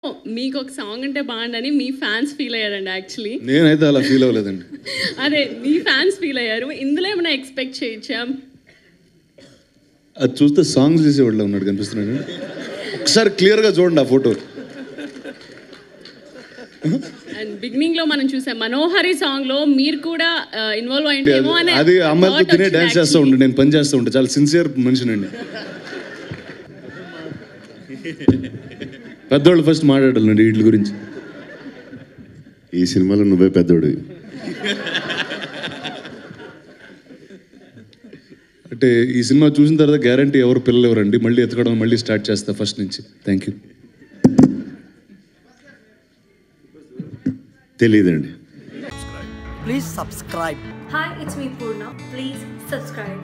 మీకు ఒక సాంగ్ అంటే బాగుండని మీ ఫ్యాన్స్ ఫీల్ అయ్యారండి యాక్చువల్లీ నేనైతే అలా ఫీల్ అవ్వలేదండి అదే మీ ఫ్యాన్స్ ఫీల్ అయ్యారు ఇందులో ఏమైనా ఎక్స్పెక్ట్ చేయొచ్చా అది చూస్తే సాంగ్స్ చేసేవాళ్ళు ఉన్నాడు కనిపిస్తున్నాడు ఒకసారి క్లియర్గా చూడండి ఆ ఫోటో అండ్ బిగినింగ్ లో మనం చూసాం మనోహరి సాంగ్ లో మీరు కూడా ఇన్వాల్వ్ అయ్యేమో అనే అది అమ్మాయిలతో thought తినే వచ్చింది డాన్స్ చేస్తూ actually. ఉండే నేను పని చేస్తూ ఉంటా చాలా సిన్సియర్ మనిషినండి పెద్దవాళ్ళు ఫస్ట్ మాట్లాడాలండి వీటి గురించి ఈ సినిమాలో నువ్వే పెద్దోడు అంటే ఈ సినిమా చూసిన తర్వాత గ్యారంటీ ఎవరు పిల్లలు ఎవరండి మళ్ళీ ఎతకడం మళ్ళీ స్టార్ట్ చేస్తా ఫస్ట్ నుంచి థ్యాంక్ యూ తెలియదండి Please subscribe. Hi, it's me Purna. Please subscribe.